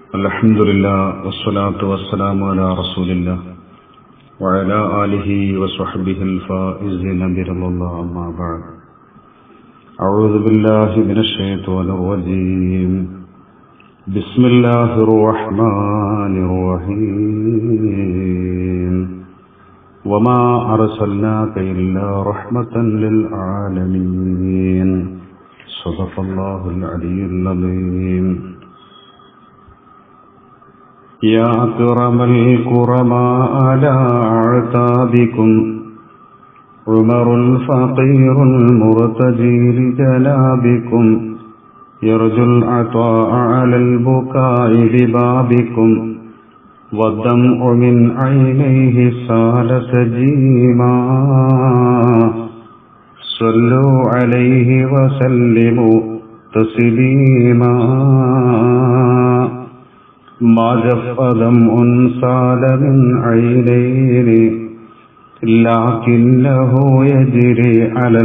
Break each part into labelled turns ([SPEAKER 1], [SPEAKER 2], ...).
[SPEAKER 1] الحمد لله والصلاة والسلام على رسول الله وعلى آله وصحبه الفائزين برضا الله أما بعد أعوذ بالله من الشيطان الرجيم بسم الله الرحمن الرحيم وما أرسلناك إلا رحمة للعالمين صدق الله العلي العظيم يا أكرم الكرماء على أعتابكم عمر الفقير المرتجي لجنابكم يرجو العطاء على البكاء ببابكم والدمع من عينيه سال سجيما صلوا عليه وسلموا تسليما ما جف دمع سال من عينين لكنه يجري على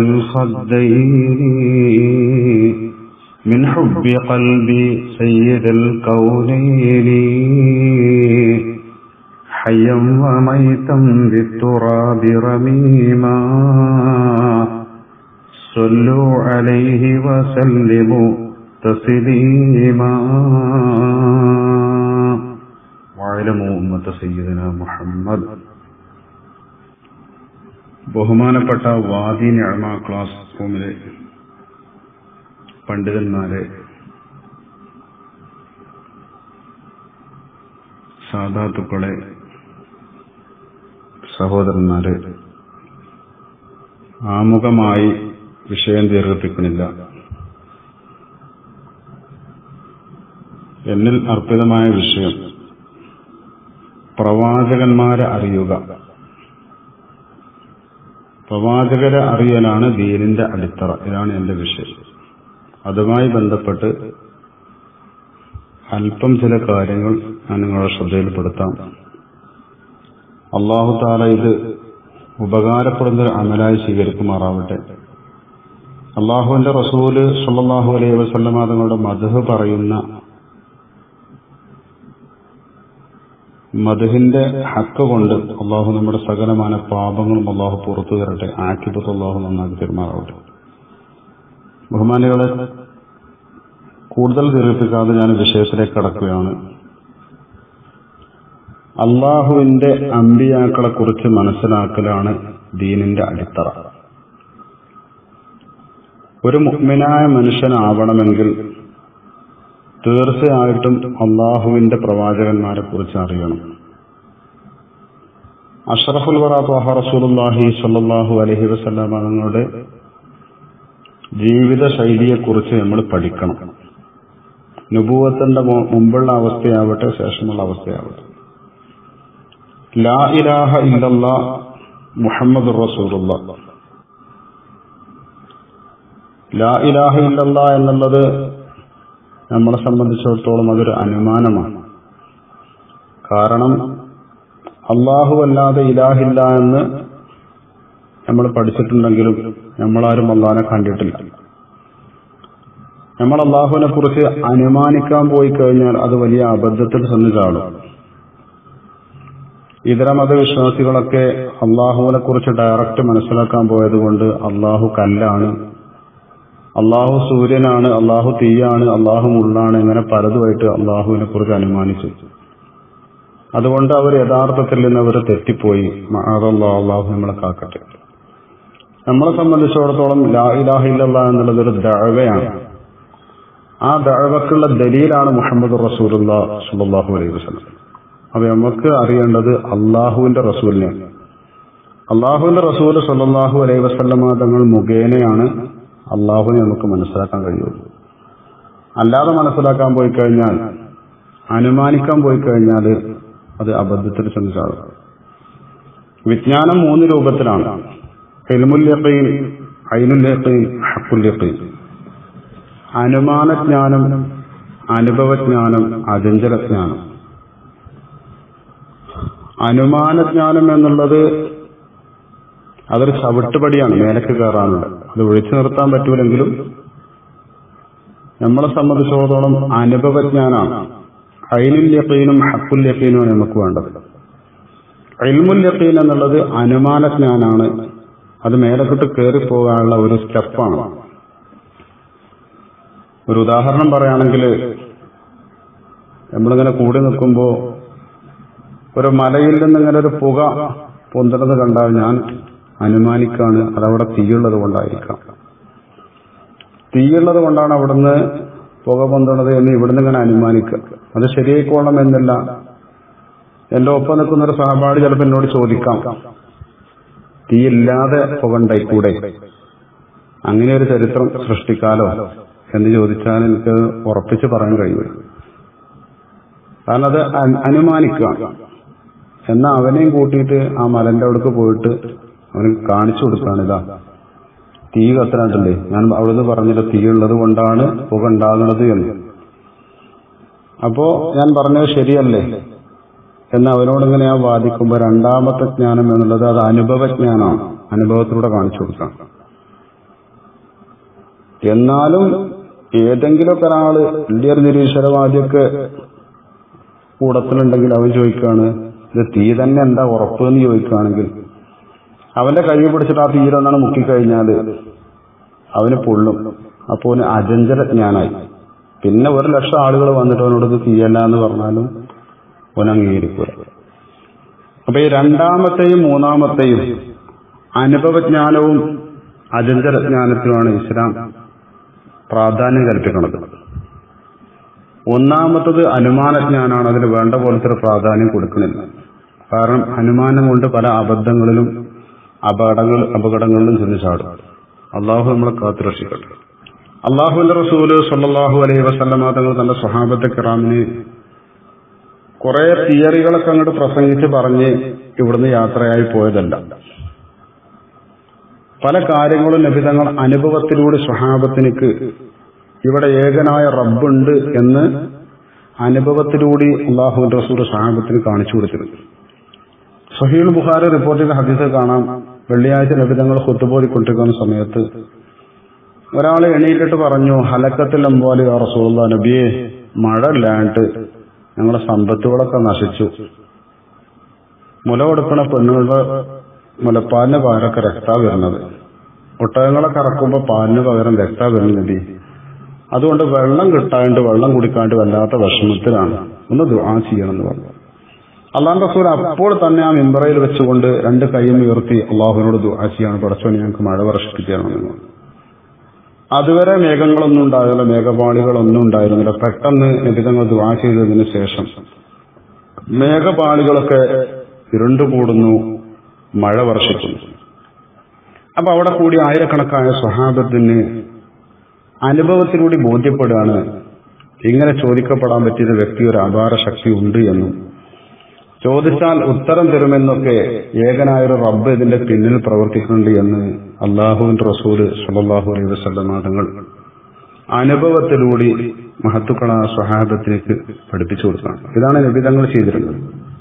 [SPEAKER 1] الخدين من حب قلبي سيد الكونين حيا وميتا بالتراب رميما صلوا عليه وسلموا تسليما واعلموا أمة سيدنا محمد ബഹുമാനപ്പെട്ട വാദി ഞഴമ ക്ലാസ് റൂമിലെ പണ്ഡിതന്മാരെ സാധാത്തുക്കളെ സഹോദരന്മാരെ ആമുഖമായി വിഷയം ദീർഘിപ്പിക്കുന്നില്ല എന്നിൽ അർപ്പിതമായ വിഷയം പ്രവാചകന്മാരെ അറിയുക പ്രവാചകരെ അറിയലാണ് ദീനിന്റെ അടിത്തറ ഇതാണ് എന്റെ വിഷയം അതുമായി ബന്ധപ്പെട്ട് അല്പം ചില കാര്യങ്ങൾ ഞാൻ നിങ്ങളുടെ ശ്രദ്ധയിൽപ്പെടുത്താം അള്ളാഹു താല ഇത് ഉപകാരപ്പെടുന്ന ഒരു അമലായി സ്വീകരിക്കുമാറാവട്ടെ അള്ളാഹുവിന്റെ റസൂല് സല്ലാഹു അലൈഹി വസല്ലമ തങ്ങളുടെ മധു പറയുന്ന മധുഹിന്റെ ഹക്ക് കൊണ്ട് അള്ളാഹു നമ്മുടെ സകലമായ പാപങ്ങളും അള്ളാഹു പുറത്തു തരട്ടെ ആക്കിപ്പത്ത് അള്ളാഹു നന്നാക്കി പെരുമാറാവട്ടെ ബഹുമാനികളെ കൂടുതൽ ദീർഘിപ്പിക്കാതെ ഞാൻ വിഷയത്തിലേക്ക് കടക്കുകയാണ് അള്ളാഹുവിന്റെ അമ്പിയാക്കളെ കുറിച്ച് മനസ്സിലാക്കലാണ് ദീനിന്റെ അടിത്തറ ഒരു മുഗ്മിനായ മനുഷ്യനാവണമെങ്കിൽ തീർച്ചയായിട്ടും അള്ളാഹുവിന്റെ പ്രവാചകന്മാരെ കുറിച്ച് അറിയണം അഷറഫുൽ വറാത്വാഹ റസൂലുല്ലാഹി സല്ലാഹു അലഹി വസ്ലാം തങ്ങളുടെ ജീവിത ശൈലിയെക്കുറിച്ച് നമ്മൾ പഠിക്കണം നുപൂവത്തിന്റെ മുമ്പുള്ള അവസ്ഥയാവട്ടെ ശേഷമുള്ള അവസ്ഥയാവട്ടെ ലാ ഇലാഹ ഇല്ലല്ല മുഹമ്മദ് റസൂലുള്ള ലാ ഇലാഹ ഇല്ലല്ല എന്നുള്ളത് നമ്മളെ സംബന്ധിച്ചിടത്തോളം അതൊരു അനുമാനമാണ് കാരണം അള്ളാഹു അല്ലാതെ ഇലാഹില്ല എന്ന് നമ്മൾ പഠിച്ചിട്ടുണ്ടെങ്കിലും നമ്മളാരും അള്ളാഹിനെ കണ്ടിട്ടില്ല നമ്മൾ അള്ളാഹുവിനെ കുറിച്ച് അനുമാനിക്കാൻ പോയി കഴിഞ്ഞാൽ അത് വലിയ അബദ്ധത്തിൽ ചെന്ന് ചാടും ഇതര മതവിശ്വാസികളൊക്കെ അള്ളാഹുവിനെ കുറിച്ച് ഡയറക്റ്റ് മനസ്സിലാക്കാൻ പോയത് കൊണ്ട് അള്ളാഹു കല്ലാണ് അള്ളാഹു സൂര്യനാണ് അള്ളാഹു തീയാണ് അള്ളാഹു മുള്ളാണ് ഇങ്ങനെ പലതുമായിട്ട് അള്ളാഹുവിനെ കുറിച്ച് അനുമാനിച്ചു അതുകൊണ്ട് അവർ യഥാർത്ഥത്തിൽ നിന്ന് അവർ തെറ്റിപ്പോയി അതല്ലാ അള്ളാഹു നമ്മളെ കാക്കട്ടെ നമ്മളെ സംബന്ധിച്ചിടത്തോളം ലാ ഇലാഹ ഇല്ലല്ലാ എന്നുള്ളത് ഒരു ദഴവയാണ് ആ ദഴവക്കുള്ള ദലീലാണ് മുഹമ്മദ് റസൂലുള്ള സുല്ലാഹു അലൈഹി വസ്ലം അപ്പൊ നമുക്ക് അറിയേണ്ടത് അള്ളാഹുവിന്റെ റസൂലിനെ അള്ളാഹുവിന്റെ റസൂൽ സല്ലാഹു അലൈഹി വസ്ലമ തങ്ങൾ മുഖേനയാണ് അള്ളാഹുവിനെ നമുക്ക് മനസ്സിലാക്കാൻ കഴിയുള്ളൂ അല്ലാതെ മനസ്സിലാക്കാൻ പോയി കഴിഞ്ഞാൽ അനുമാനിക്കാൻ പോയി കഴിഞ്ഞാൽ അത് അബദ്ധത്തിൽ ചെന്ന് ചാടും വിജ്ഞാനം മൂന്ന് രൂപത്തിലാണ് എൽമുല്യക്കയും ഐനുല്യക്കയും ഹക്കുല്യക്കയും അനുമാനജ്ഞാനം അനുഭവജ്ഞാനം അചഞ്ചലജ്ഞാനം അനുമാനജ്ഞാനം എന്നുള്ളത് അതൊരു ചവിട്ടുപടിയാണ് മേലക്ക് കയറാനുള്ളത് അത് ഒഴിച്ചു നിർത്താൻ പറ്റൂലെങ്കിലും നമ്മളെ സംബന്ധിച്ചിടത്തോളം അനുഭവജ്ഞാനാണ് ഐനുൽ യഖീനും ഹക്കുൽ യഖീനുമാണ് നമുക്ക് വേണ്ടത് ഇൽമുൽ യഖീൻ എന്നുള്ളത് അനുമാനജ്ഞാനാണ് അത് മേലക്കിട്ട് കയറിപ്പോകാനുള്ള ഒരു സ്റ്റെപ്പാണ് ഒരു ഉദാഹരണം പറയുകയാണെങ്കിൽ നമ്മളിങ്ങനെ കൂടി നിൽക്കുമ്പോൾ ഒരു മലയിൽ നിന്ന് ഇങ്ങനെ ഒരു പുക പൊന്തുന്നത് കണ്ടാൽ ഞാൻ അനുമാനിക്കാണ് അതവിടെ തീയുള്ളത് കൊണ്ടായിരിക്കാം തീയുള്ളത് കൊണ്ടാണ് അവിടുന്ന് പുക പൊന്തണത് എന്ന് ഇവിടുന്ന് ഇങ്ങനെ അനുമാനിക്കുക അത് ശരിയായിക്കോണം എന്നില്ല എന്റെ ഒപ്പം നിൽക്കുന്ന ഒരു സഹപാഠി ചിലപ്പോൾ എന്നോട് ചോദിക്കാം തീയില്ലാതെ പുക ഉണ്ടായിക്കൂടെ അങ്ങനെ ഒരു ചരിത്രം സൃഷ്ടിക്കാലോ എന്ന് ചോദിച്ചാൽ എനിക്ക് ഉറപ്പിച്ച് പറയാൻ കഴിയില്ല കാരണം അത് അ- അനുമാനിക്കുക എന്നാ അവനെയും കൂട്ടിയിട്ട് ആ മലന്റെ അവിടേക്ക് പോയിട്ട് അവന് കാണിച്ചു കൊടുക്കാണ് ഇതാ തീ കത്തനായിട്ടില്ലേ ഞാൻ അവിടുന്ന് പറഞ്ഞില്ല തീ ഉള്ളത് കൊണ്ടാണ് പുക ഉണ്ടാകുന്നത് എന്ന് അപ്പോ ഞാൻ പറഞ്ഞത് ശരിയല്ലേ എന്ന് അവനോട് ഇങ്ങനെ ഞാൻ വാദിക്കുമ്പോൾ രണ്ടാമത്തെ ജ്ഞാനം എന്നുള്ളത് അത് അനുഭവജ്ഞാനമാണ് അനുഭവത്തിലൂടെ കാണിച്ചു കൊടുക്കാം എന്നാലും ഏതെങ്കിലുമൊക്കെ ഒരാള് വലിയൊരു നിരീശ്വരവാദിയൊക്കെ കൂടത്തിലുണ്ടെങ്കിൽ അവൻ ചോദിക്കുകയാണ് ഇത് തീ തന്നെ എന്താ ഉറപ്പ് എന്ന് ചോദിക്കുകയാണെങ്കിൽ അവന്റെ കൈ പിടിച്ചിട്ട് ആ തീയിലൊന്നാണ് മുക്കിക്കഴിഞ്ഞാല് അവന് പൊള്ളും അപ്പോ അവന് അജഞ്ചര ജ്ഞാനായി പിന്നെ ഒരു ലക്ഷം ആളുകൾ വന്നിട്ട് അവനോട് ഇത് തീയല്ല എന്ന് പറഞ്ഞാലും അവൻ അംഗീകരിക്കുക അപ്പൊ ഈ രണ്ടാമത്തെയും മൂന്നാമത്തെയും അനുഭവജ്ഞാനവും അജഞ്ചര ജ്ഞാനത്തിനുമാണ് ഇസ്ലാം പ്രാധാന്യം കൽപ്പിക്കുന്നത് ഒന്നാമത്തത് അനുമാനജ്ഞാനാണ് അതിന് വേണ്ട പോലത്തെ ഒരു പ്രാധാന്യം കൊടുക്കുന്നില്ല കാരണം അനുമാനം കൊണ്ട് പല അബദ്ധങ്ങളിലും അപകടങ്ങൾ അപകടങ്ങളിലും ചെന്ന് ചാടും അള്ളാഹു നമ്മളെ കാത്തുരക്ഷിക്കട്ടെ അള്ളാഹുവിന്റെ റസൂല് സല്ലാഹു അലൈഹി വസല്ലമ തങ്ങൾ തന്റെ സ്വഹാബത്തെ കിറാമിന് കുറെ തിയറികളൊക്കെ അങ്ങോട്ട് പ്രസംഗിച്ച് പറഞ്ഞ് ഇവിടുന്ന് യാത്രയായി പോയതല്ല പല കാര്യങ്ങളും നബിതങ്ങൾ അനുഭവത്തിലൂടെ സ്വഹാബത്തിനിക്ക് ഇവിടെ ഏകനായ റബ്ബുണ്ട് എന്ന് അനുഭവത്തിലൂടെ അള്ളാഹു റസൂൽ സ്വഹാബത്തിന് കാണിച്ചു കൊടുത്തിരുന്നു സഹീൽ ബുഖാരി റിപ്പോർട്ട് ചെയ്ത ഹദീസ് കാണാം വെള്ളിയാഴ്ച നബിതങ്ങൾ ഹുത്തുബോധിക്കൊണ്ടിരിക്കുന്ന സമയത്ത് ഒരാൾ എണീറ്റിട്ട് പറഞ്ഞു ഹലക്കത്തിൽ അമ്പോലെ റസൂള്ള നബിയെ മഴ ഇല്ലാണ്ട് ഞങ്ങളുടെ സമ്പത്തുകളൊക്കെ നശിച്ചു മുല കൊടുക്കണ പെണ്ണുങ്ങളുടെ മുലപ്പാലിന് പകരമൊക്കെ രക്താ വരുന്നത് ഒട്ടകങ്ങളെ കറക്കുമ്പോൾ പാലിന് പകരം രക്താ വരുന്നത് അതുകൊണ്ട് വെള്ളം കിട്ടാണ്ട് വെള്ളം കുടിക്കാണ്ട് വല്ലാത്ത വിഷമത്തിലാണ് ഒന്ന് ദുആ ചെയ്യണം എന്ന് പറഞ്ഞു അള്ളാഹ് റസൂൽ അപ്പോൾ തന്നെ ആ മിമ്പറയിൽ വെച്ചുകൊണ്ട് രണ്ട് കൈയും ഉയർത്തി അള്ളാഹുവിനോട് ദുആ ചെയ്യാണ് പടച്ചോൻ ഞങ്ങൾക്ക് മഴ വർഷിപ്പിക്കണമെന്ന് പറഞ്ഞു അതുവരെ മേഘങ്ങളൊന്നും ഉണ്ടായിരുന്നില്ല മേഘപാളികളൊന്നും ഉണ്ടായിരുന്നില്ല പെട്ടെന്ന് നിബിതങ്ങൾ ദുആ ചെയ്തതിന് ശേഷം മേഘപാളികളൊക്കെ ഇരുണ്ടുകൂടുന്നു മഴ വർഷിക്കുന്നു അപ്പൊ അവിടെ കൂടി ആയിരക്കണക്കായ സ്വഹാബത്തിന് അനുഭവത്തിലൂടെ ബോധ്യപ്പെടുകയാണ് ഇങ്ങനെ ചോദിക്കപ്പെടാൻ പറ്റിയ വ്യക്തി ഒരു അപാര ശക്തി ഉണ്ട് എന്നും ചോദിച്ചാൽ ഉത്തരം തരുമെന്നൊക്കെ ഏകനായൊരു റബ്ബ് ഇതിന്റെ പിന്നിൽ പ്രവർത്തിക്കുന്നുണ്ട് എന്ന് അള്ളാഹുവിന്റെ റസൂല് സല്ലാഹു അലൈഹി വസല്ലമ തങ്ങൾ അനുഭവത്തിലൂടെ മഹത്തുക്കള സ്വഹാബത്തിലേക്ക് പഠിപ്പിച്ചു കൊടുക്കണം ഇതാണ് നബിതങ്ങൾ ചെയ്തിരുന്നത്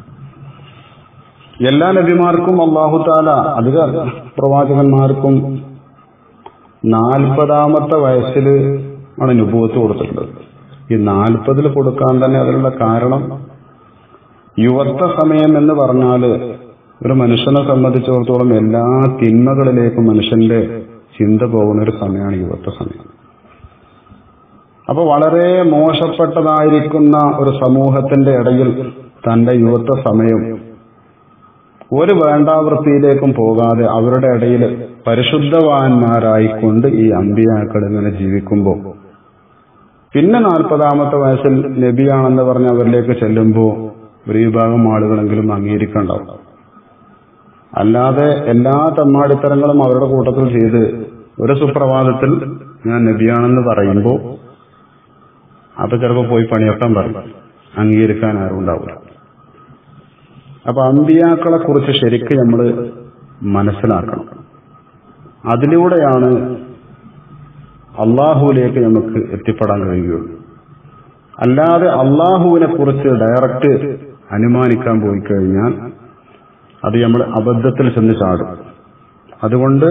[SPEAKER 1] എല്ലാ നബിമാർക്കും അള്ളാഹു താല അധിക പ്രവാചകന്മാർക്കും നാൽപ്പതാമത്തെ വയസ്സിൽ ആണ് നുപൂത്ത് കൊടുത്തിട്ടുള്ളത് ഈ നാൽപ്പതിൽ കൊടുക്കാൻ തന്നെ അതിനുള്ള കാരണം യുവത്വ സമയം എന്ന് പറഞ്ഞാൽ ഒരു മനുഷ്യനെ സംബന്ധിച്ചിടത്തോളം എല്ലാ തിന്മകളിലേക്കും മനുഷ്യന്റെ ചിന്ത പോകുന്ന ഒരു സമയമാണ് യുവത്വ സമയം അപ്പൊ വളരെ മോശപ്പെട്ടതായിരിക്കുന്ന ഒരു സമൂഹത്തിന്റെ ഇടയിൽ തന്റെ യുവത്വ സമയം ഒരു വേണ്ടാവൃത്തിയിലേക്കും പോകാതെ അവരുടെ ഇടയിൽ പരിശുദ്ധവാന്മാരായിക്കൊണ്ട് ഈ അമ്പിയാക്കൾ ഇങ്ങനെ ജീവിക്കുമ്പോൾ പിന്നെ നാൽപ്പതാമത്തെ വയസ്സിൽ നബിയാണെന്ന് പറഞ്ഞ് അവരിലേക്ക് ചെല്ലുമ്പോൾ ഒരു വിഭാഗം ആളുകളെങ്കിലും അംഗീകരിക്കണ്ടാവും അല്ലാതെ എല്ലാ തമ്മാടിത്തരങ്ങളും അവരുടെ കൂട്ടത്തിൽ ചെയ്ത് ഒരു സുപ്രഭാതത്തിൽ ഞാൻ നബിയാണെന്ന് പറയുമ്പോൾ അപ്പൊ ചിലപ്പോൾ പോയി പണിയൊക്കാൻ പറയും അംഗീകരിക്കാൻ ആരും ഉണ്ടാവില്ല അപ്പൊ അമ്പിയാക്കളെ കുറിച്ച് ശരിക്കും നമ്മൾ മനസ്സിലാക്കണം അതിലൂടെയാണ് അള്ളാഹുവിലേക്ക് നമുക്ക് എത്തിപ്പെടാൻ കഴിയുകയുള്ളൂ അല്ലാതെ അള്ളാഹുവിനെ കുറിച്ച് ഡയറക്റ്റ് അനുമാനിക്കാൻ പോയി കഴിഞ്ഞാൽ അത് നമ്മൾ അബദ്ധത്തിൽ ചെന്ന് ചാടും അതുകൊണ്ട്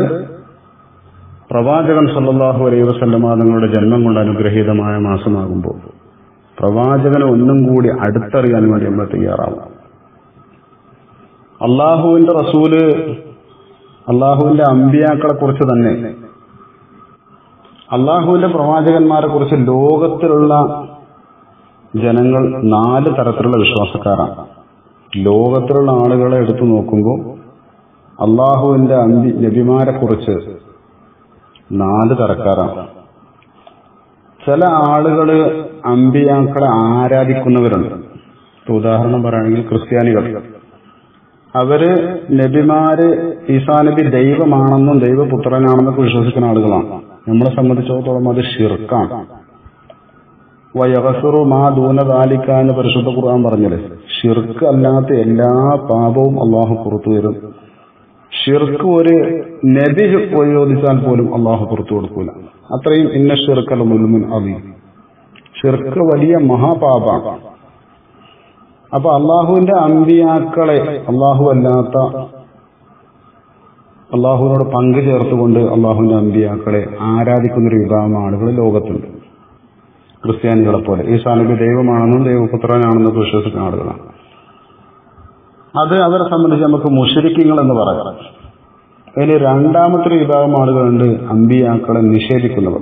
[SPEAKER 1] പ്രവാചകൻ സല്ലാഹു അലൈഹി വസല്ലമ തങ്ങളുടെ ജന്മം കൊണ്ട് അനുഗ്രഹീതമായ മാസമാകുമ്പോൾ പ്രവാചകനെ ഒന്നും കൂടി അടുത്തറിയാൻ വേണ്ടി നമ്മൾ തയ്യാറാവും അള്ളാഹുവിന്റെ റസൂല് അള്ളാഹുവിന്റെ അമ്പിയാക്കളെ കുറിച്ച് തന്നെ അള്ളാഹുവിന്റെ പ്രവാചകന്മാരെ കുറിച്ച് ലോകത്തിലുള്ള ജനങ്ങൾ നാല് തരത്തിലുള്ള വിശ്വാസക്കാരാണ് ലോകത്തിലുള്ള ആളുകളെ എടുത്തു നോക്കുമ്പോൾ അള്ളാഹുവിന്റെ അമ്പി നബിമാരെ കുറിച്ച് നാല് തരക്കാരാണ് ചില ആളുകൾ അമ്പിയാക്കളെ ആരാധിക്കുന്നവരുണ്ട് ഇപ്പൊ ഉദാഹരണം പറയുകയാണെങ്കിൽ ക്രിസ്ത്യാനികൾ അവര് നബിമാര് ഈസാ നബി ദൈവമാണെന്നും ദൈവപുത്രനാണെന്നൊക്കെ വിശ്വസിക്കുന്ന ആളുകളാണ് നമ്മളെ സംബന്ധിച്ചിടത്തോളം അത് ഷിർക്കാണ് വയവസുറു മാ ദൂനതാലിക്ക എന്ന് പരിശുദ്ധ ഖുർആൻ പറഞ്ഞത് ഷിർക്ക് അല്ലാത്ത എല്ലാ പാപവും അള്ളാഹു പുറത്തു വരും ഷിർക്ക് ഒരു നബി ചോദിച്ചാൽ പോലും അള്ളാഹു പുറത്തു കൊടുക്കൂല അത്രയും ഇന്ന ഷിർക്കൽ മുൽമുൻ അതി ഷിർക്ക് വലിയ മഹാപാപാണ് അപ്പൊ അള്ളാഹുവിന്റെ അമ്പിയാക്കളെ അള്ളാഹു അല്ലാത്ത അള്ളാഹുവിനോട് പങ്കു ചേർത്തുകൊണ്ട് അള്ളാഹുവിന്റെ അമ്പിയാക്കളെ ആരാധിക്കുന്ന ഒരു വിഭാഗം ആളുകൾ ലോകത്തുണ്ട് ക്രിസ്ത്യാനികളെ പോലെ ഈ സാനബി ദൈവമാണെന്നും ദൈവപുത്രനാണെന്നും വിശ്വസിക്കുന്ന ആളുകളാണ് അത് അവരെ സംബന്ധിച്ച് നമുക്ക് മുഷരിക്കങ്ങൾ എന്ന് പറയാം അതിൽ രണ്ടാമത്തെ ഒരു വിഭാഗം ആളുകളുണ്ട് അമ്പിയാക്കളെ നിഷേധിക്കുന്നവർ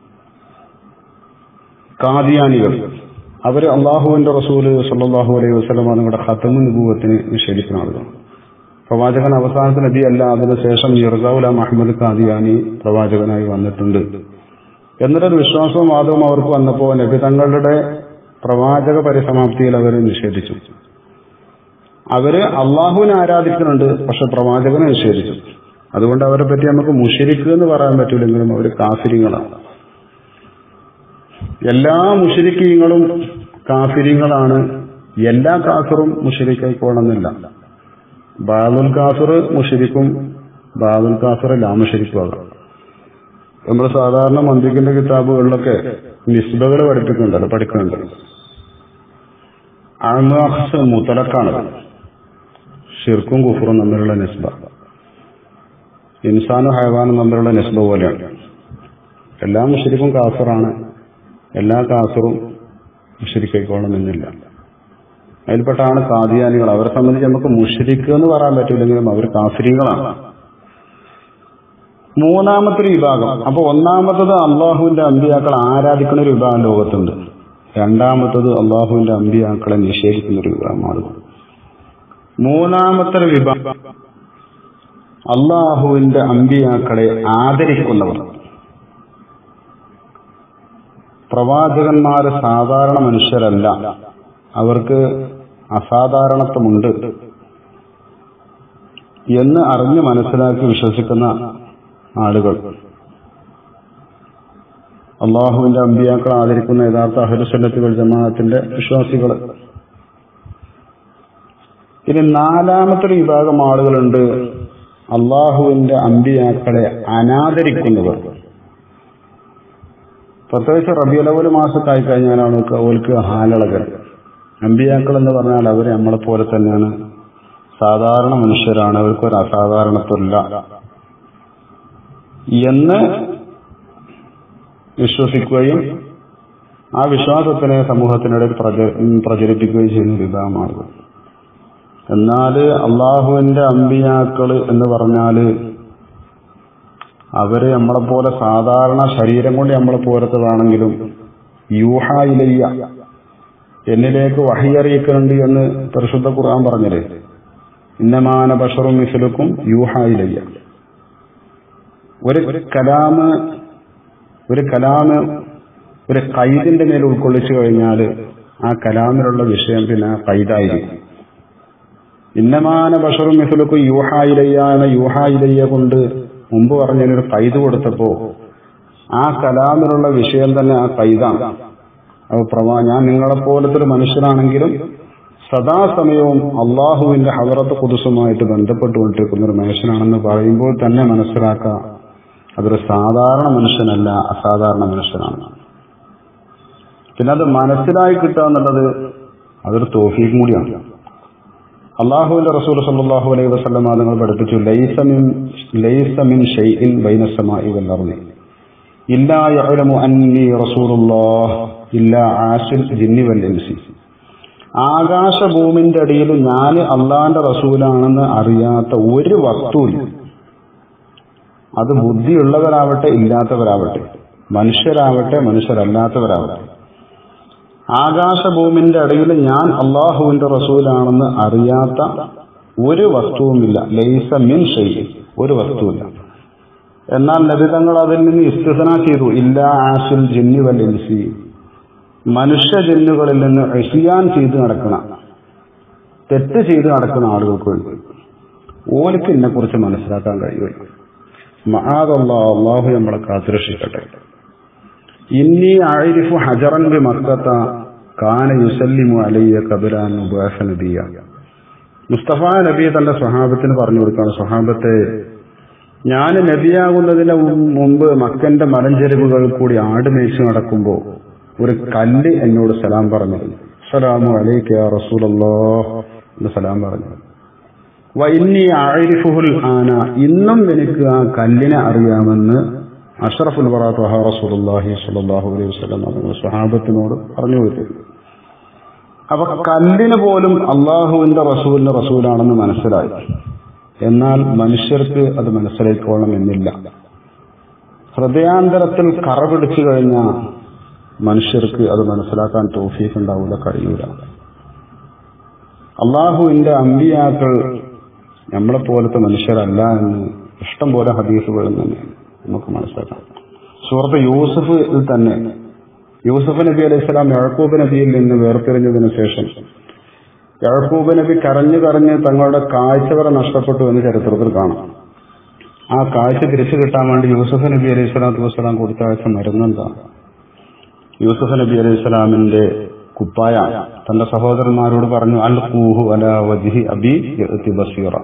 [SPEAKER 1] കാദിയാനികൾ അവര് അള്ളാഹുവിന്റെ റസൂല് സല്ലാഹു അലൈഹി വസ്ലം നിങ്ങളുടെ ഖത്തമു നിബൂവത്തിന് നിഷേധിക്കുന്ന ആളുകളാണ് പ്രവാചകൻ അവസാനത്തെ നബി അല്ല അതിനുശേഷം മിർസാവുലാം അഹമ്മദ് കാദിയാനി പ്രവാചകനായി വന്നിട്ടുണ്ട് എന്നൊരു വിശ്വാസവും വാദവും അവർക്ക് വന്നപ്പോൾ നബി തങ്ങളുടെ പ്രവാചക പരിസമാപ്തിയിൽ അവർ നിഷേധിച്ചു അവര് അള്ളാഹുവിനെ ആരാധിക്കുന്നുണ്ട് പക്ഷെ പ്രവാചകനെ നിഷേധിച്ചു അതുകൊണ്ട് അവരെ പറ്റി നമുക്ക് മുഷരിക്ക് എന്ന് പറയാൻ പറ്റില്ലെങ്കിലും അവർ കാഫിരിങ്ങളാണ് എല്ലാ മുഷരിക്കീങ്ങളും കാഫിരിങ്ങളാണ് എല്ലാ കാഫറും മുഷരിക്കായിക്കോണമെന്നില്ല ബാദുൽ കാഫർ മുഷരിക്കും ബാദുൽ കാഫർ ലാമുഷരിക്കും ആകാം നമ്മൾ സാധാരണ മന്ദിക്കിന്റെ കിതാബുകളിലൊക്കെ നിസ്ബകൾ പഠിപ്പിക്കുന്നുണ്ടല്ലോ പഠിക്കുന്നുണ്ട് അമഹസ് മുത്തലക്കാണ് ഷിർക്കും കുഫറും തമ്മിലുള്ള നിസ്ബ ഇൻസാനും ഹൈവാനും തമ്മിലുള്ള നിസ്ബ പോലെയാണ് എല്ലാ മുഷരിക്കും കാഫറാണ് എല്ലാ കാഫറും മുഷരിക്കൈക്കോളണമെന്നില്ല അതിൽപ്പെട്ടാണ് കാദിയാനികൾ അവരെ സംബന്ധിച്ച് നമുക്ക് മുഷരിക്ക് എന്ന് പറയാൻ പറ്റില്ലെങ്കിലും അവർ കാഫിരികളാണ് മൂന്നാമത്തെ ഒരു വിഭാഗം അപ്പൊ ഒന്നാമത്തത് അള്ളാഹുവിന്റെ അമ്പിയാക്കൾ ആരാധിക്കുന്ന ഒരു വിഭാഗം ലോകത്തുണ്ട് രണ്ടാമത്തത് അള്ളാഹുവിന്റെ അമ്പിയാക്കളെ നിഷേധിക്കുന്ന ഒരു വിഭാഗം ആളുകൾ മൂന്നാമത്തെ ഒരു വിഭാഗം അള്ളാഹുവിന്റെ അമ്പിയാക്കളെ ആദരിക്കുന്നവർ പ്രവാചകന്മാര് സാധാരണ മനുഷ്യരല്ല അവർക്ക് അസാധാരണത്വമുണ്ട് എന്ന് അറിഞ്ഞ് മനസ്സിലാക്കി വിശ്വസിക്കുന്ന ആളുകൾ അള്ളാഹുവിന്റെ അമ്പിയാക്കൾ ആദരിക്കുന്ന യഥാർത്ഥ അഹരുസന്നത്തുകൾ ജമാഅത്തിന്റെ വിശ്വാസികൾ ഇനി നാലാമത്തെ ഒരു വിഭാഗം ആളുകളുണ്ട് അള്ളാഹുവിന്റെ അമ്പിയാക്കളെ അനാദരിക്കുന്നവർ പ്രത്യേകിച്ച് റബിയലവൽ മാസത്തായി കഴിഞ്ഞാലാണ് അവർക്ക് ഹാലളകർ അമ്പിയാക്കൾ എന്ന് പറഞ്ഞാൽ അവർ നമ്മളെ പോലെ തന്നെയാണ് സാധാരണ മനുഷ്യരാണ് അവർക്കൊരു അസാധാരണത്വമില്ല എന്ന് വിശ്വസിക്കുകയും ആ വിശ്വാസത്തിനെ സമൂഹത്തിനിടയിൽ പ്രചരിപ്പിക്കുകയും ചെയ്യുന്ന വിഭാഗം ആളുകൾ എന്നാൽ അള്ളാഹുവിന്റെ അമ്പിയാക്കള് എന്ന് പറഞ്ഞാല് അവര് നമ്മളെ പോലെ സാധാരണ ശരീരം കൊണ്ട് നമ്മളെ പോലത്തതാണെങ്കിലും യൂഹായിലയ്യ എന്നിലേക്ക് വഹിയറിയിക്കുന്നുണ്ട് എന്ന് പരിശുദ്ധ ഖുർആൻ പറഞ്ഞത് ഇന്നമാന ബഷറും മിസിലുക്കും യൂഹായിലയ്യ ഒരു കലാമ് ഒരു കലാമ് ഒരു കൈദിന്റെ മേൽ ഉൾക്കൊള്ളിച്ചു കഴിഞ്ഞാൽ ആ കലാമിലുള്ള വിഷയം പിന്നെ ആ കൈതായിരിക്കും ഇന്നമാന ബഷറും മിസിലുക്കും യൂഹായിലയ്യ എന്ന യൂഹായിലയ്യ കൊണ്ട് മുമ്പ് പറഞ്ഞതിനൊരു കൈത് കൊടുത്തപ്പോ ആ കലാമിലുള്ള വിഷയം തന്നെ ആ കൈതാണ് അപ്പൊ പ്രവാ ഞാൻ നിങ്ങളെപ്പോലത്തെ ഒരു മനുഷ്യനാണെങ്കിലും സദാസമയവും അള്ളാഹുവിന്റെ ഹവറത്ത് കുതുസുമായിട്ട് ബന്ധപ്പെട്ടുകൊണ്ടിരിക്കുന്ന ഒരു മനുഷ്യനാണെന്ന് പറയുമ്പോൾ തന്നെ മനസ്സിലാക്കാം അതൊരു സാധാരണ മനുഷ്യനല്ല അസാധാരണ മനുഷ്യനാണ് പിന്നെ അത് മനസ്സിലായി കിട്ടുക എന്നുള്ളത് അതൊരു തോഫീക്കും കൂടിയാണ് അള്ളാഹുവിന്റെ റസൂൽ സല്ലാഹു അലൈഹി വസ്ലം നിങ്ങൾ പഠിപ്പിച്ചു ലൈസമിൻ ലൈസമിൻ ഷെയ്ഇൻ ബൈനസമായി വല്ലർന്നി ഇല്ലാ യഅലമു അന്നി റസൂലുള്ളാഹ് ഇല്ലാ ആസിൽ ജിന്നി വൽ ഇൻസി ആകാശഭൂമിന്റെ അടിയിൽ ഞാൻ അള്ളാന്റെ റസൂലാണെന്ന് അറിയാത്ത ഒരു വസ്തുവില്ല അത് ബുദ്ധിയുള്ളവരാവട്ടെ ഇല്ലാത്തവരാവട്ടെ മനുഷ്യരാവട്ടെ മനുഷ്യരല്ലാത്തവരാവട്ടെ ആകാശഭൂമിന്റെ അടിയിൽ ഞാൻ അള്ളാഹുവിന്റെ റസൂലാണെന്ന് അറിയാത്ത ഒരു വസ്തുവുമില്ല ലൈസ മിൻ ഷെയ് ഒരു വസ്തുവില്ല എന്നാൽ ലഭിതങ്ങൾ അതിൽ നിന്ന് ഇസ്തിസന ചെയ്തു ഇല്ല ആസുൽ ജിന്നി വൽ ഇൻസി മനുഷ്യ ജന്നുകളിൽ നിന്ന് എസിയാൻ ചെയ്ത് നടക്കുന്ന തെറ്റ് ചെയ്ത് നടക്കുന്ന ആളുകൾക്ക് വേണ്ടി ഓലിക്ക് ഇതിനെ കുറിച്ച് മനസ്സിലാക്കാൻ കഴിയുമല്ലോ മഹാദല്ല അള്ളാഹു നമ്മളെ കാത്തുരക്ഷിക്കട്ടെ ഇന്നി ആയിരിഫു ഹജറൻ ബി മക്കത്ത കാന യുസല്ലിമു അലയ്യ കബിലാൻ മുബാഫ നബിയ മുസ്തഫ നബി തന്റെ സ്വഹാബത്തിന് പറഞ്ഞു കൊടുക്കുകയാണ് സ്വഹാബത്തെ ഞാൻ നബിയാകുന്നതിന് മുമ്പ് മക്കന്റെ മലഞ്ചെരുവുകൾ കൂടി ആട് മേച്ചു നടക്കുമ്പോൾ ഒരു കല്ല് എന്നോട് സലാം പറഞ്ഞു സലാമു അലൈക്ക റസൂലല്ലോ എന്ന് സലാം പറഞ്ഞു വൈന്നി ആരിഫുൽ ആന ഇന്നും എനിക്ക് ആ കല്ലിനെ അറിയാമെന്ന് അഷറഫുൽ വറാത്ത് റസൂലുള്ളാഹി സ്വല്ലല്ലാഹു അലൈഹി വസല്ലം തങ്ങൾ സ്വഹാബത്തിനോട് പറഞ്ഞു കൊടുത്തു അപ്പൊ കല്ലിന് പോലും അള്ളാഹുവിന്റെ റസൂലിന്റെ റസൂലാണെന്ന് മനസ്സിലായി എന്നാൽ മനുഷ്യർക്ക് അത് മനസ്സിലായിക്കോളണം എന്നില്ല ഹൃദയാന്തരത്തിൽ കറ പിടിച്ചു കഴിഞ്ഞാൽ മനുഷ്യർക്ക് അത് മനസ്സിലാക്കാൻ തോഫീക്ക് ഉണ്ടാവില്ല കഴിയൂല അള്ളാഹുവിന്റെ അമ്പിയാക്കൾ നമ്മളെ പോലത്തെ മനുഷ്യരല്ല എന്ന് ഇഷ്ടം പോലെ ഹദീസുകളിൽ തന്നെ നമുക്ക് മനസ്സിലാക്കാം സുഹൃത്ത് യൂസഫിൽ തന്നെ യൂസഫ് നബി അലൈഹി സ്വലാം യഴക്കൂബ് നബിയിൽ നിന്ന് വേർപിരിഞ്ഞതിനു ശേഷം യഴക്കൂബ് നബി കരഞ്ഞു കരഞ്ഞ് തങ്ങളുടെ കാഴ്ച വരെ നഷ്ടപ്പെട്ടു എന്ന് ചരിത്രത്തിൽ കാണാം ആ കാഴ്ച തിരിച്ചു കിട്ടാൻ വേണ്ടി യൂസഫ് നബി അലൈഹി സ്വലാത്തു വസ്സലാം കൊടുത്തയച്ച മരുന്നെന്താണ് യൂസഫ് നബി അലൈഹി സ്വലാമിന്റെ കുപ്പായ തന്റെ സഹോദരന്മാരോട് പറഞ്ഞു അൽ കൂഹു അല വജിഹി അബി യഅ്തി ബസീറ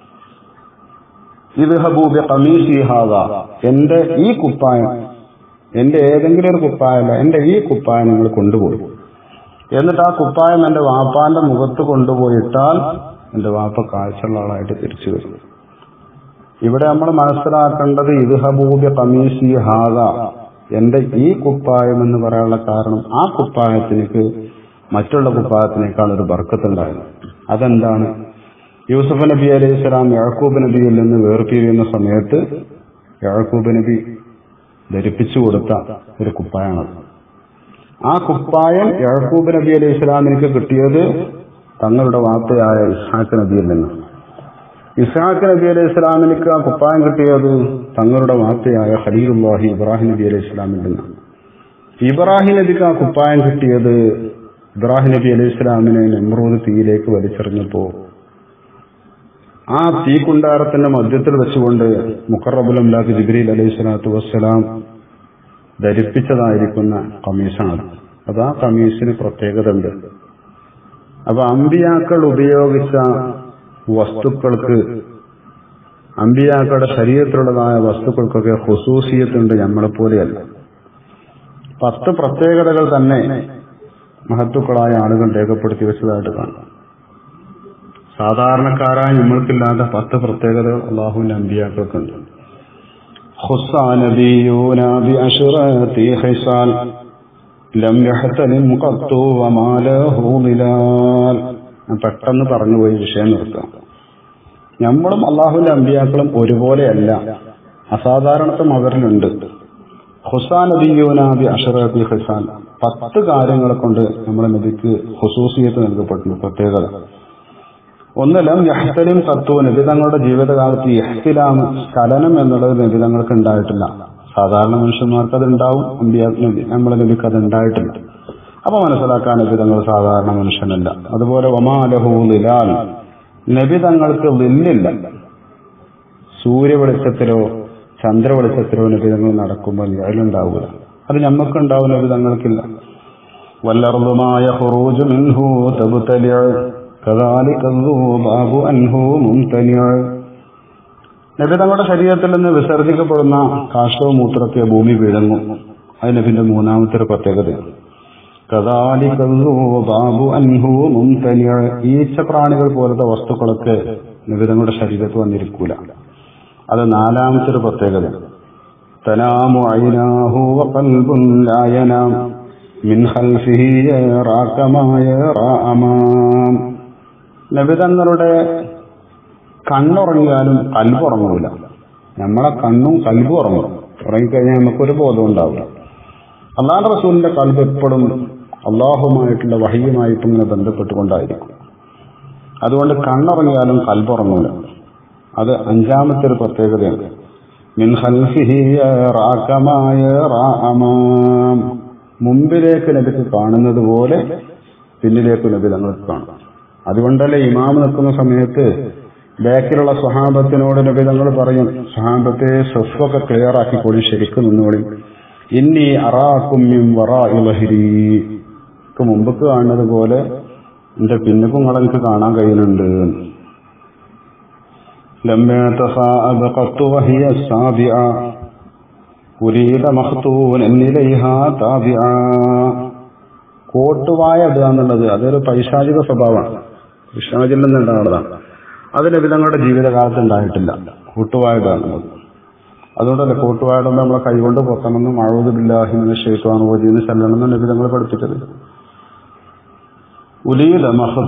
[SPEAKER 1] ഇദ്ഹബൂ ബിഖമീസി ഹാദാ എന്റെ ഈ കുപ്പായം എന്റെ ഏതെങ്കിലും ഒരു കുപ്പായമല്ല എന്റെ ഈ കുപ്പായം നിങ്ങൾ കൊണ്ടുപോയി എന്നിട്ട് ആ കുപ്പായം എന്റെ വാപ്പാന്റെ മുഖത്ത് കൊണ്ടുപോയിട്ടാൽ എന്റെ വാപ്പ കാഴ്ചയുള്ള ആളായിട്ട് തിരിച്ചു വരും ഇവിടെ നമ്മൾ മനസ്സിലാക്കേണ്ടത് ഇദ്ഹബൂബി കമീസി ഹാദ എന്റെ ഈ കുപ്പായം എന്ന് പറയാനുള്ള കാരണം ആ കുപ്പായത്തിനേക്ക് മറ്റുള്ള കുപ്പായത്തിനേക്കാൾ ഒരു ബർക്കത്തുണ്ടായിരുന്നു അതെന്താണ് യൂസഫ് നബി അലൈഹി സ്വലാം യാക്കൂബ് നബിയിൽ നിന്ന് വേർപിരിയുന്ന സമയത്ത് യാക്കൂബ് നബി ധരിപ്പിച്ചു കൊടുത്ത ഒരു കുപ്പായമാണ് ആ കുപ്പായം യാക്കൂബ് നബി അലൈഹി സ്വലാമിനിക്ക് കിട്ടിയത് തങ്ങളുടെ വാപ്പയായ ഇസ്ഹാഖ് നബിയിൽ നിന്ന് ഇസ്ഹാഖ് നബി അലൈഹി സ്വലാമിനിക്ക് ആ കുപ്പായം കിട്ടിയത് തങ്ങളുടെ വാപ്പയായ ഖലീലുല്ലാഹി ഇബ്രാഹിം നബി അലൈഹി സ്വലാമിൽ നിന്നാണ് ഇബ്രാഹിം നബിക്ക് ആ കുപ്പായം കിട്ടിയത് ഇബ്രാഹിം നബി അലൈഹി സ്വലാമിനെ നെമ്രൂദ് തീയിലേക്ക് വലിച്ചെറിഞ്ഞപ്പോ ആ തീക്കുണ്ടാരത്തിന്റെ മധ്യത്തിൽ വെച്ചുകൊണ്ട് മുഖറബുലംലാഖ് ജിബ്രീൽ അലൈഹി സ്വലാത്തു വസ്സലാം ധരിപ്പിച്ചതായിരിക്കുന്ന കമ്മീസാണ് അത് ആ കമ്മീസിന് പ്രത്യേകത ഉണ്ട് അപ്പൊ അമ്പിയാക്കൾ ഉപയോഗിച്ച വസ്തുക്കൾക്ക് അമ്പിയാക്കളുടെ ശരീരത്തിലുള്ളതായ വസ്തുക്കൾക്കൊക്കെ ഹുസൂസിയത്തുണ്ട് നമ്മളെപ്പോലെയല്ല പത്ത് പ്രത്യേകതകൾ തന്നെ മഹത്തുക്കളായ ആളുകൾ രേഖപ്പെടുത്തി വെച്ചതായിട്ട് കാണാം സാധാരണക്കാരായ നമ്മൾക്കില്ലാത്ത പത്ത് പ്രത്യേകതകൾ അള്ളാഹുവിന്റെ അമ്പിയാക്കൾക്കുണ്ട് ലം യഹ്തലിം ഖത്തു വമാ ലഹു ളിലാൽ ഞാൻ പെട്ടെന്ന് പറഞ്ഞുപോയി വിഷയം നിർത്താം നമ്മളും അള്ളാഹുവിന്റെ അമ്പിയാക്കളും ഒരുപോലെയല്ല അസാധാരണത്വം അവരിലുണ്ട് ഹുസാൻ നബിയൂനാബി അഷറബി ഹുസാൻ പത്ത് കാര്യങ്ങളെ കൊണ്ട് നമ്മുടെ നബിക്ക് ഹുസൂസിയത്ത് നൽകപ്പെട്ടിട്ടുണ്ട് പ്രത്യേകത ഒന്നല്ല യഹ്തലിം കത്തു നബിതങ്ങളുടെ ജീവിതകാലത്ത് യഹ്തിലാം സ്ഖലനം എന്നുള്ളത് നബിതങ്ങൾക്ക് ഉണ്ടായിട്ടില്ല സാധാരണ മനുഷ്യന്മാർക്ക് അത് ഉണ്ടാവും അമ്പിയാ നബി നമ്മുടെ നബിക്ക് അത് ഉണ്ടായിട്ടില്ല അപ്പൊ മനസ്സിലാക്കാൻ നബിതങ്ങൾ സാധാരണ മനുഷ്യനല്ല അതുപോലെ ഒമാലഹു ലിലാൽ നബിതങ്ങൾക്ക് ലില്ലില്ല സൂര്യ വെളിച്ചത്തിലോ ചന്ദ്ര വെളിച്ചത്തിലോ നബിതങ്ങൾ നടക്കുമ്പോൾ നിഴലുണ്ടാവില്ല അത് ഞമ്മക്കുണ്ടാവും നബിതങ്ങൾക്കില്ല വല്ലർദുമായ ഹുറൂജ് മിൻഹു തബ്തലിഅ കദാലിക ബാബു അൻഹു മുംതനിഅ നബി തങ്ങളുടെ ശരീരത്തിൽ നിന്ന് വിസർജിക്കപ്പെടുന്ന കാഷ്ടവും മൂത്രത്തെ ഭൂമി വിഴുങ്ങും അത് നബിന്റെ മൂന്നാമത്തെ ഒരു പ്രത്യേകതയാണ് ബാബു അൻഹു മുംതനിഅ ഈച്ച പ്രാണികൾ പോലത്തെ വസ്തുക്കളൊക്കെ നബി തങ്ങളുടെ ശരീരത്ത് വന്നിരിക്കൂല അത് നാലാമത്തെ ഒരു പ്രത്യേകതയാണ് തനാമു ഐനാഹു വഖൽബുൻ ലാ യനാം മിൻ ഖൽഫിഹി യറാകമായ റാഅമാം നബി തങ്ങളുടെ കണ്ണുറങ്ങിയാലും കൽബുറങ്ങൂല നമ്മളെ കണ്ണും കൽബും ഉറങ്ങും ഉറങ്ങിക്കഴിഞ്ഞാൽ നമുക്കൊരു ബോധം ഉണ്ടാവില്ല അള്ളാഹ് റസൂലിന്റെ കൽബ് എപ്പോഴും അള്ളാഹുമായിട്ടുള്ള വഹിയുമായിട്ട് ഇങ്ങനെ ബന്ധപ്പെട്ടുകൊണ്ടായിരിക്കും അതുകൊണ്ട് കണ്ണുറങ്ങിയാലും കൽബുറങ്ങൂല അത് അഞ്ചാമത്തെ ഒരു പ്രത്യേകതയാണ് മിൻ ഖൽഫിഹി റാകമായ റാഅമാം മുമ്പിലേക്ക് നബിക്ക് കാണുന്നത് പോലെ പിന്നിലേക്ക് നബി തങ്ങൾക്ക് കാണും അതുകൊണ്ടല്ലേ ഇമാം നിൽക്കുന്ന സമയത്ത് ബാക്കിലുള്ള സ്വഹാബത്തിനോട് നബി തങ്ങൾ പറയും സ്വഹാബത്തെ സ്വസ്വൊക്കെ ക്ലിയർ ആക്കിക്കോളി ശരിക്കും നിന്നോളി ഇന്നി അറാക്കും വഹിരിക്ക് മുമ്പക്ക് കാണുന്നത് പോലെ എന്റെ പിന്നുക്കും നിങ്ങളെനിക്ക് കാണാൻ കഴിയുന്നുണ്ട് لما تخاءب قط وهي السابعة أريد مختونا إليها تابعا കോട്ടുവായ ഇടുക എന്നുള്ളത് അതൊരു പൈശാചിക സ്വഭാവമാണ് പിശാചിൽ നിന്നുണ്ടാകുന്നതാണ് അത് നബിതങ്ങളുടെ ജീവിതകാലത്ത് ഉണ്ടായിട്ടില്ല കൂട്ടുവായ ഇടുക എന്നുള്ളത് അതുകൊണ്ടല്ലേ കൂട്ടുവായ ഇടുമ്പോൾ നമ്മളെ കൈകൊണ്ട് പൊത്തണമെന്നും അഴുതുബില്ലാഹിമെന്ന് ഷെയ്ത്താണ് ഓതിയെന്ന് ചെല്ലണമെന്നും നബിതങ്ങൾ പഠിപ്പിച്ചത് ഉലീല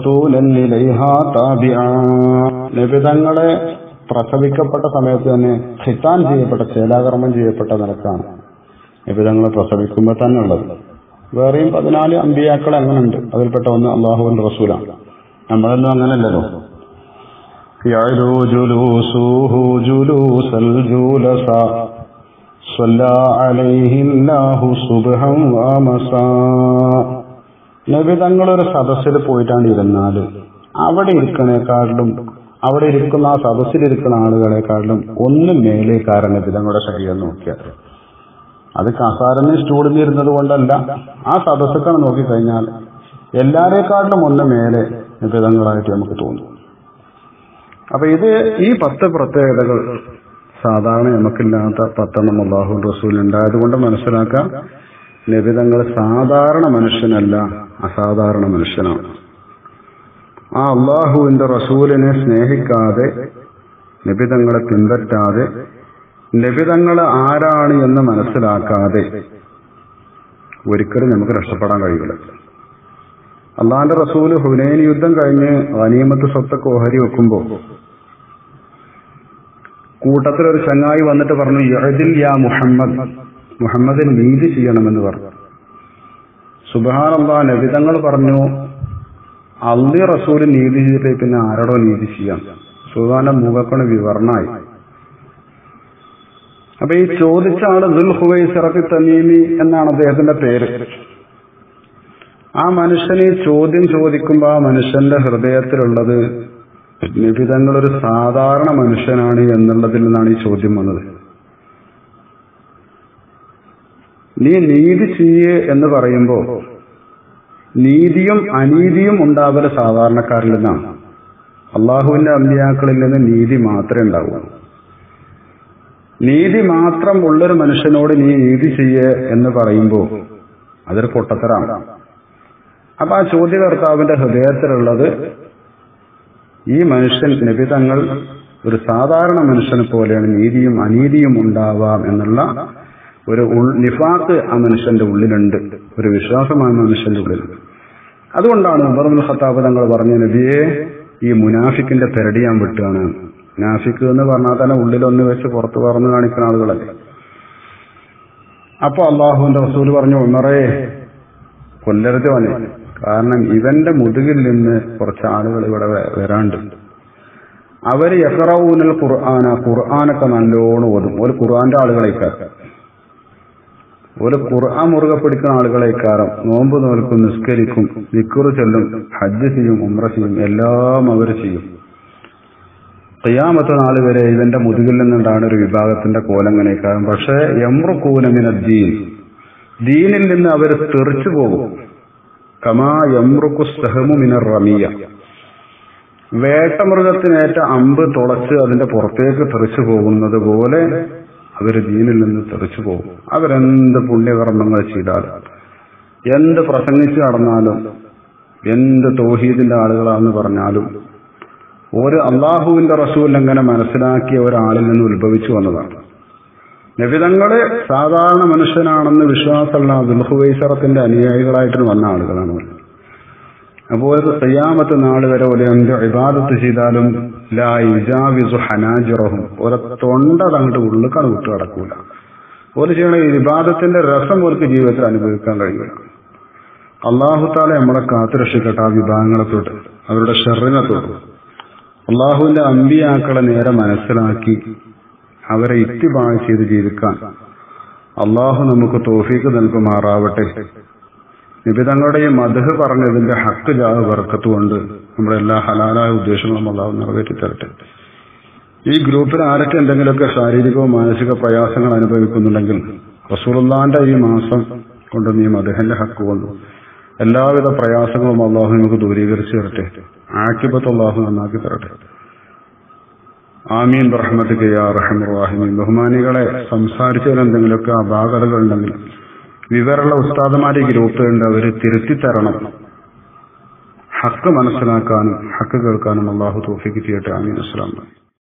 [SPEAKER 1] നബിതങ്ങളെ പ്രസവിക്കപ്പെട്ട സമയത്ത് തന്നെ ഖിത്താൻ ചെയ്യപ്പെട്ട ചേലാകർമ്മം ചെയ്യപ്പെട്ട നിലക്കാണ് നബിതങ്ങളെ പ്രസവിക്കുമ്പോൾ തന്നെ ഉള്ളത് വേറെയും പതിനാല് അമ്പിയാക്കൾ അങ്ങനെയുണ്ട് അതിൽപ്പെട്ട ഒന്ന് അള്ളാഹുവിന്റെ റസൂലാണ് നമ്മളൊന്നും അങ്ങനെയല്ലല്ലോ يعلو جلوسه جلوس الجلساء صلى عليه الله صبحا ومساء നബി തങ്ങളൊരു സദസ്സിൽ പോയിട്ടാണ് ഇരുന്നാൽ അവിടെ ഇരിക്കണേക്കാട്ടിലും അവിടെ ഇരിക്കുന്ന ആ സദസ്സിലിരിക്കുന്ന ആളുകളെക്കാട്ടിലും ഒന്ന് മേലേക്കാരൻ നബി തങ്ങളുടെ ശരീരം നോക്കിയാൽ അത് കസാരന്ന് സ്റ്റൂളിൽ ഇരുന്നത് കൊണ്ടല്ല ആ സദസ്സക്കാണ് നോക്കിക്കഴിഞ്ഞാൽ എല്ലാരേക്കാട്ടിലും ഒന്ന് മേലെ നിബിതങ്ങളായിട്ട് നമുക്ക് തോന്നും അപ്പൊ ഇത് ഈ പത്ത് പ്രത്യേകതകൾ സാധാരണ നമുക്കില്ലാത്ത പത്തെണ്ണം അള്ളാഹു റസൂൽ ഉണ്ടായത് കൊണ്ട് മനസ്സിലാക്കാം നിബിതങ്ങൾ സാധാരണ മനുഷ്യനല്ല അസാധാരണ മനുഷ്യനാണ് ആ അള്ളാഹുവിന്റെ റസൂലിനെ സ്നേഹിക്കാതെ നിബിതങ്ങളെ പിൻപറ്റാതെ നിബിതങ്ങൾ ആരാണ് എന്ന് മനസ്സിലാക്കാതെ ഒരിക്കലും നമുക്ക് രക്ഷപ്പെടാൻ കഴിയില്ല അള്ളാന്റെ റസൂല് ഹുനൈൻ യുദ്ധം കഴിഞ്ഞ് അനീമത്ത് സ്വത്തൊക്കെ ഓഹരി വെക്കുമ്പോ കൂട്ടത്തിലൊരു ചങ്ങായി വന്നിട്ട് പറഞ്ഞു യഹദിൽ യാ മുഹമ്മദ് മുഹമ്മദിന് നീതി ചെയ്യണമെന്ന് പറഞ്ഞു സുബാനല്ലാ നബിതങ്ങൾ പറഞ്ഞു അള്ളി റസൂല് നീതി ചെയ്തിട്ട് പിന്നെ ആരോടോ നീതി ചെയ്യാം സുബാന്റെ മുഖക്കണ് വിവരണായി അപ്പൊ ഈ ചോദിച്ച ആള് ദുൽ ഹുവൈസിറത്തി തമീമി എന്നാണ് അദ്ദേഹത്തിന്റെ പേര് ആ മനുഷ്യന് ഈ ചോദ്യം ചോദിക്കുമ്പോ ആ മനുഷ്യന്റെ ഹൃദയത്തിലുള്ളത് നിബിതങ്ങളൊരു സാധാരണ മനുഷ്യനാണ് എന്നുള്ളതിൽ നിന്നാണ് ഈ ചോദ്യം വന്നത് നീ നീതി ചെയ്യേ എന്ന് പറയുമ്പോ നീതിയും അനീതിയും ഉണ്ടാവല് സാധാരണക്കാരിൽ നിന്നാണ് അള്ളാഹുവിന്റെ അമ്പിയാക്കളിൽ നിന്ന് നീതി മാത്രമേ ഉണ്ടാവൂ നീതി മാത്രം ഉള്ളൊരു മനുഷ്യനോട് നീ നീതി ചെയ്യേ എന്ന് പറയുമ്പോ അതൊരു പൊട്ടത്തരാണ് അപ്പൊ ആ ചോദ്യകർത്താവിന്റെ ഹൃദയത്തിലുള്ളത് ഈ മനുഷ്യൻ നിബിതങ്ങൾ ഒരു സാധാരണ മനുഷ്യനെ പോലെയാണ് നീതിയും അനീതിയും ഉണ്ടാവാം എന്നുള്ള ഒരു നിഫാത്ത് ആ മനുഷ്യന്റെ ഉള്ളിലുണ്ട് ഒരു വിശ്വാസം ആ മനുഷ്യന്റെ ഉള്ളിലുണ്ട് അതുകൊണ്ടാണ് ഉമർമുൽ ഖത്താബ് തങ്ങൾ പറഞ്ഞ നബിയെ ഈ മുനാഫിക്കിന്റെ പെരടി ഞാൻ വിട്ടുകയാണ് മുനാഫിക്ക് എന്ന് പറഞ്ഞാൽ തന്നെ ഉള്ളിലൊന്ന് വെച്ച് പുറത്ത് പറന്ന് കാണിക്കുന്ന ആളുകളല്ലേ അപ്പൊ അള്ളാഹുവിന്റെ റസൂൽ പറഞ്ഞു ഉമറേ കൊല്ലരുത് വനെ കാരണം ഇവന്റെ മുതുകിൽ നിന്ന് കുറച്ച് ആളുകൾ ഇവിടെ വരാണ്ട് അവര് യഹ്റൌനൽ ഖുർആന ഖുർആനൊക്കെ നല്ലോണം ഓതും ഒരു ഖുർആന്റെ ആളുകളേക്കാരം ഒരു ഖുർആൻ മുറുകെ പിടിക്കുന്ന ആളുകളേക്കാരം നോമ്പ് നോൽക്കും നിസ്കരിക്കും നിക്കുറ് ചെല്ലും ഹജ്ജ് ചെയ്യും ഉമ്ര ചെയ്യും എല്ലാം അവർ ചെയ്യും ഖിയാമത്ത് നാൾ വരെ ഇവന്റെ മുതുകിൽ നിന്നുണ്ടാണ് ഒരു വിഭാഗത്തിന്റെ കോലങ്ങനേക്കാരം പക്ഷേ യമ്രുക്കൂനമിന ദീൻ ദീനിൽ നിന്ന് അവർ തെറിച്ചു പോകും കമാ യമ്രുക്കു സഹമുമിന റമിയ വേട്ടമൃഗത്തിനേറ്റ അമ്പ് തുളച്ച് അതിന്റെ പുറത്തേക്ക് തെറിച്ചു പോകുന്നത് പോലെ അവര് ദീനിൽ നിന്ന് തെറിച്ചു പോകും അവരെന്ത് പുണ്യകർമ്മങ്ങൾ ചെയ്താലും എന്ത് പ്രസംഗിച്ചു നടന്നാലും എന്ത് തൗഹീദിന്റെ ആളുകളാണെന്ന് പറഞ്ഞാലും ഒരു അള്ളാഹുവിന്റെ റസൂൽ എങ്ങനെ മനസ്സിലാക്കിയ ഒരാളിൽ നിന്ന് ഉത്ഭവിച്ചു വന്നതാണ് നബിതങ്ങള് സാധാരണ മനുഷ്യനാണെന്ന് വിശ്വാസമുള്ള ദുൽഹുവൈസറത്തിന്റെ അനുയായികളായിട്ട് വന്ന ആളുകളാണ് അവർ അപ്പോൾ ഒരു തയ്യാമത്ത് നാൾ വരെ ഒരു എന്ത് ഇബാദത്ത് ചെയ്താലും ലാ ഇജാവിസു ഹനാജിറഹും ഒരു തൊണ്ട തങ്ങോട്ട് ഉള്ളിക്കാണ് വിട്ടു കിടക്കൂല ഒരു ചെയ്യണ ഇബാദത്തിന്റെ രസം അവർക്ക് ജീവിതത്തിൽ അനുഭവിക്കാൻ കഴിയില്ല അള്ളാഹുത്താലെ നമ്മളെ കാത്തുരക്ഷിക്കട്ടെ ആ വിഭാഗങ്ങളെ തൊട്ട് അവരുടെ ഷെറിനെ തൊട്ട് അള്ളാഹുവിന്റെ അമ്പിയാക്കളെ നേരെ മനസ്സിലാക്കി അവരെ ഇത്തിബാഴ് ചെയ്ത് ജീവിക്കാൻ അള്ളാഹു നമുക്ക് തോഫീക്ക് നൽകുമാറാവട്ടെ നിബിതങ്ങളുടെ ഈ മധു പറഞ്ഞതിന്റെ ഹക്ക് ജാഹ് വർക്കത്ത് കൊണ്ട് നമ്മുടെ എല്ലാ ഹലാലായ ഉദ്ദേശങ്ങളും അള്ളാഹു നിറവേറ്റി തരട്ടെ ഈ ഗ്രൂപ്പിൽ ആരൊക്കെ എന്തെങ്കിലുമൊക്കെ ശാരീരികവും മാനസിക പ്രയാസങ്ങൾ അനുഭവിക്കുന്നുണ്ടെങ്കിൽ റസൂലുള്ളാന്റെ ഈ മാസം കൊണ്ട് നീ മധുഹന്റെ ഹക്ക് കൊണ്ടു എല്ലാവിധ പ്രയാസങ്ങളും അള്ളാഹു നമുക്ക് ദൂരീകരിച്ചു തരട്ടെ ആക്കിബത്ത് അള്ളാഹു നന്നാക്കി തരട്ടെ ആമീൻ റഹ്മത്തിക്ക് യാ റഹമുറാഹിമീൻ ബഹുമാനികളെ സംസാരിച്ചതിൽ എന്തെങ്കിലുമൊക്കെ അപാകതകൾ ഉണ്ടെങ്കിൽ വിവരമുള്ള ഉസ്താദമാരെ ഗ്രൂപ്പിലുണ്ട് അവര് തിരുത്തി തരണം ഹക്ക് മനസ്സിലാക്കാനും ഹക്ക് കേൾക്കാനും അള്ളാഹു തോഫിക്ക് ചെയ്യട്ടെ ആമീൻ അസ്ലാം